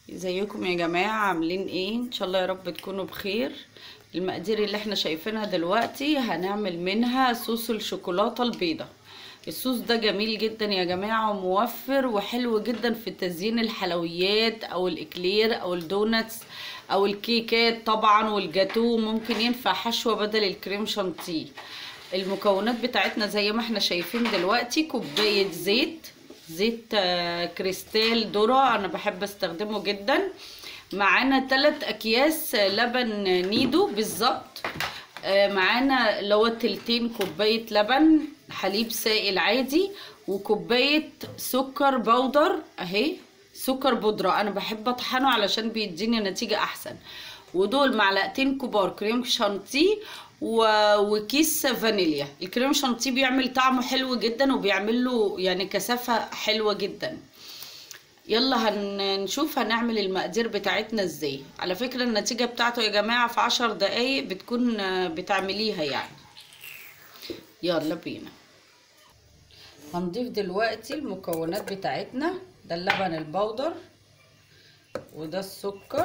ازيكم يا جماعة عاملين ايه ان شاء الله يا رب تكونوا بخير المقادير اللي احنا شايفينها دلوقتي هنعمل منها صوص الشوكولاتة البيضة الصوص ده جميل جدا يا جماعة وموفر وحلو جدا في تزيين الحلويات او الاكلير او الدوناتس او الكيكات طبعا والجاتو ممكن ينفع حشوة بدل الكريم شانتيه المكونات بتاعتنا زي ما احنا شايفين دلوقتي كوباية زيت زيت آه، كريستال ذرة انا بحب استخدمه جدا معانا ثلاث اكياس آه، لبن نيدو بالظبط آه، معانا اللي هو تلتين كوباية لبن حليب سائل عادي وكوباية سكر بودر اهي سكر بودرة انا بحب اطحنه علشان بيديني نتيجة احسن ودول معلقتين كبار كريم شانتيه و... وكيس فانيليا الكريم شانتيه بيعمل طعمه حلو جدا وبيعمل له يعني كثافة حلوة جدا يلا هنشوف هنعمل المقادير بتاعتنا ازاي على فكرة النتيجة بتاعته يا جماعة في عشر دقايق بتكون بتعمليها يعني يلا بينا هنضيف دلوقتي المكونات بتاعتنا ده اللبن البودر وده السكر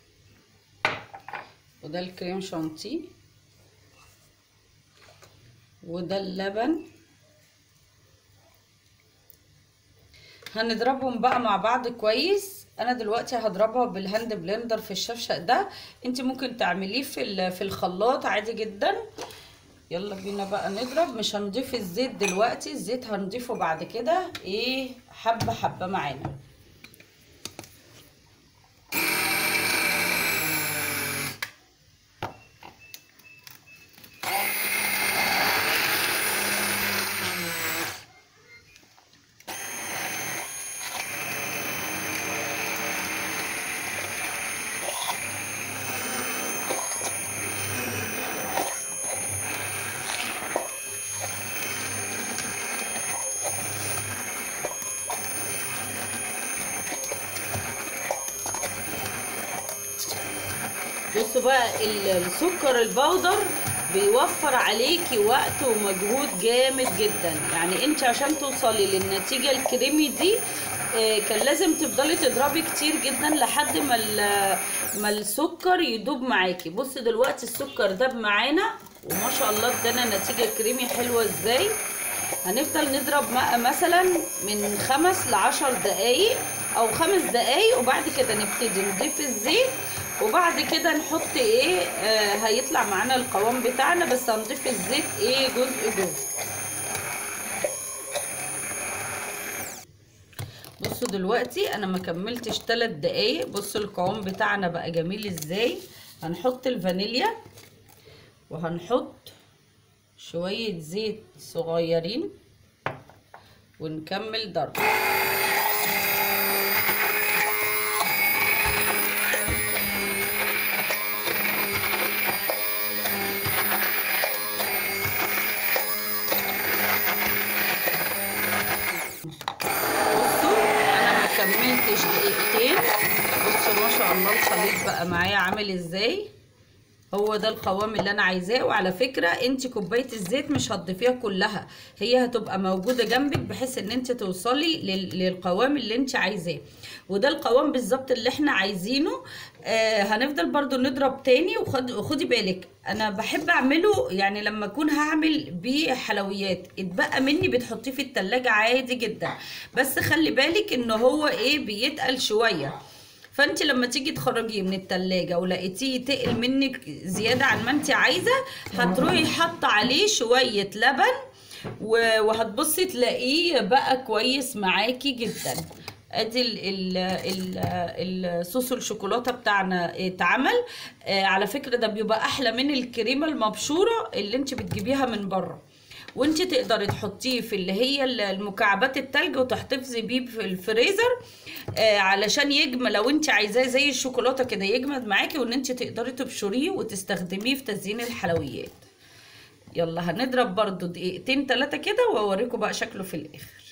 وده الكريم شانتيه وده اللبن هنضربهم بقى مع بعض كويس انا دلوقتي هضربها بالهاند بلندر في الشفشق ده انت ممكن تعمليه في في الخلاط عادي جدا يلا بينا بقى نضرب مش هنضيف الزيت دلوقتي الزيت هنضيفه بعد كده ايه حبه حبه معانا بصوا بقى السكر البودر بيوفر عليكي وقت ومجهود جامد جدا يعني انت عشان توصلي للنتيجة الكريمي دي آه، كان لازم تفضلي تضربي كتير جدا لحد ما ما السكر يدوب معاكي بصي دلوقتي السكر داب معانا وما شاء الله ادانا نتيجة كريمي حلوة ازاي هنفضل نضرب مثلا من خمس لعشر دقايق او خمس دقايق وبعد كده نبتدي نضيف الزيت وبعد كده نحط ايه آه هيطلع معانا القوام بتاعنا بس هنضيف الزيت ايه جزء جزء بصوا دلوقتي انا ما كملتش 3 دقايق بصوا القوام بتاعنا بقى جميل ازاي هنحط الفانيليا وهنحط شوية زيت صغيرين ونكمل ضرب كملتش دقيقتين بصوا ما شاء الله الخليط بقى معايا عامل ازاي هو ده القوام اللي انا عايزاه وعلى فكره انت كوبايه الزيت مش هتضيفيها كلها هي هتبقى موجوده جنبك بحيث ان انت توصلي للقوام اللي انت عايزاه وده القوام بالظبط اللي احنا عايزينه آه هنفضل برضو نضرب تاني وخد وخدي بالك انا بحب اعمله يعني لما اكون هعمل بيه حلويات اتبقى مني بتحطيه في التلاجة عادي جدا بس خلي بالك ان هو ايه بيتقل شويه فانت لما تيجي تخرجيه من التلاجة ولقيتيه تقل منك زيادة عن ما انت عايزة هتروحي حاطة عليه شوية لبن وهتبصي تلاقيه بقى كويس معاكي جدا ادي ال ال الصوص الشوكولاته بتاعنا اتعمل آه على فكره ده بيبقى احلى من الكريمه المبشوره اللي انت بتجيبيها من بره وانت تقدري تحطيه في اللي هي المكعبات التلج وتحتفظي بيه في الفريزر آه علشان يجمد لو انت عايزاه زي الشوكولاته كده يجمد معاكي وان انت تقدري تبشريه وتستخدميه في تزيين الحلويات يلا هنضرب برضو دقيقتين ثلاثه كده واوريكم بقى شكله في الاخر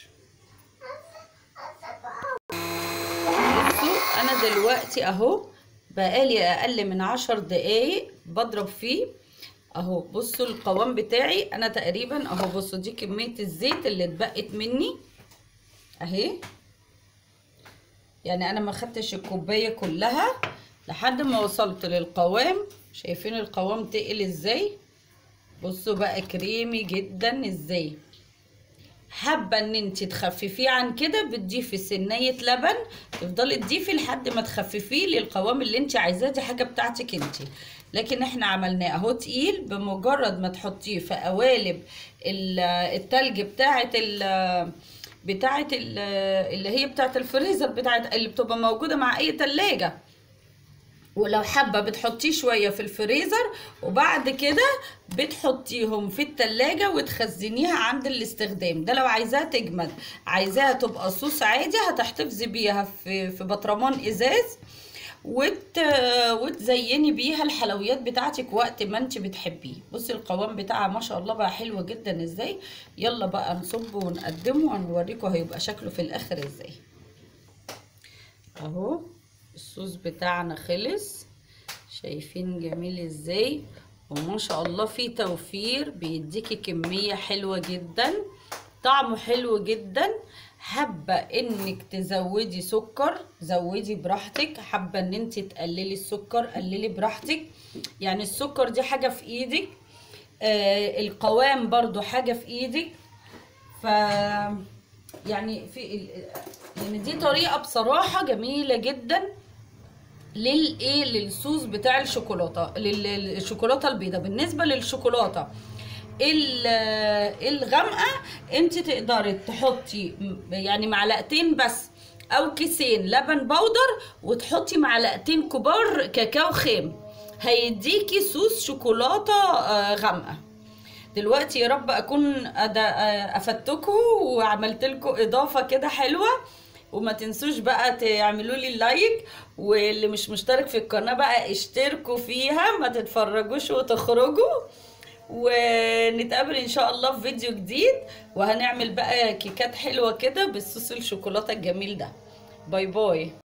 بصوا انا دلوقتي اهو بقالي اقل من عشر دقايق بضرب فيه اهو بصوا القوام بتاعي انا تقريبا اهو بصوا دي كمية الزيت اللي اتبقت مني اهي يعني انا ما خدتش الكوبايه كلها لحد ما وصلت للقوام شايفين القوام تقل ازاي بصوا بقى كريمي جدا ازاي حابه ان انت تخففيه عن كده بتضيفي سنيه لبن تفضلي تضيفي لحد ما تخففيه للقوام اللي انت عايزاه دي حاجه بتاعتك انت لكن احنا عملناه اهو تقيل بمجرد ما تحطيه في قوالب ال- التلج بتاعه ال بتاعه ال- اللي هي بتاعه الفريزر بتاعه اللي بتبقى موجوده مع اي تلاجة ولو حابة بتحطيه شوية في الفريزر وبعد كده بتحطيهم في التلاجة وتخزنيها عند الاستخدام ده لو عايزاها تجمد عايزاها تبقى صوص عادي هتحتفظي بيها في في بطرمان ازاز وت... وتزيني بيها الحلويات بتاعتك وقت ما انت بتحبيه بصي القوام بتاعها ما شاء الله بقى حلو جدا ازاي يلا بقى نصبه ونقدمه ونوريكم هيبقى شكله في الاخر ازاي اهو الصوص بتاعنا خلص شايفين جميل ازاي وما شاء الله فيه توفير بيديكي كمية حلوة جدا طعمه حلو جدا حابة انك تزودي سكر زودي براحتك حابة ان انت تقللي السكر قللي براحتك يعني السكر دي حاجة في ايدك آه القوام برضو حاجة في ايدك ف يعني في ال- يعني دي طريقة بصراحة جميلة جدا للايه للصوص بتاع الشوكولاته لل- للشوكولاته البيضاء بالنسبه للشوكولاته ال- الغامقه انت تقدري تحطي م- يعني معلقتين بس او كيسين لبن بودر وتحطي معلقتين كبار كاكاو خام هيديكي صوص شوكولاته آه، غامقه دلوقتي يا رب اكون أد- آه، افدتكم وعملت لكم اضافه كده حلوه وما تنسوش بقى تعملوا لي لايك واللي مش مشترك في القناه بقى اشتركوا فيها ما تتفرجوش وتخرجوا ونتقابل ان شاء الله في فيديو جديد وهنعمل بقى كيكات حلوه كده بالصوص الشوكولاته الجميل ده باي باي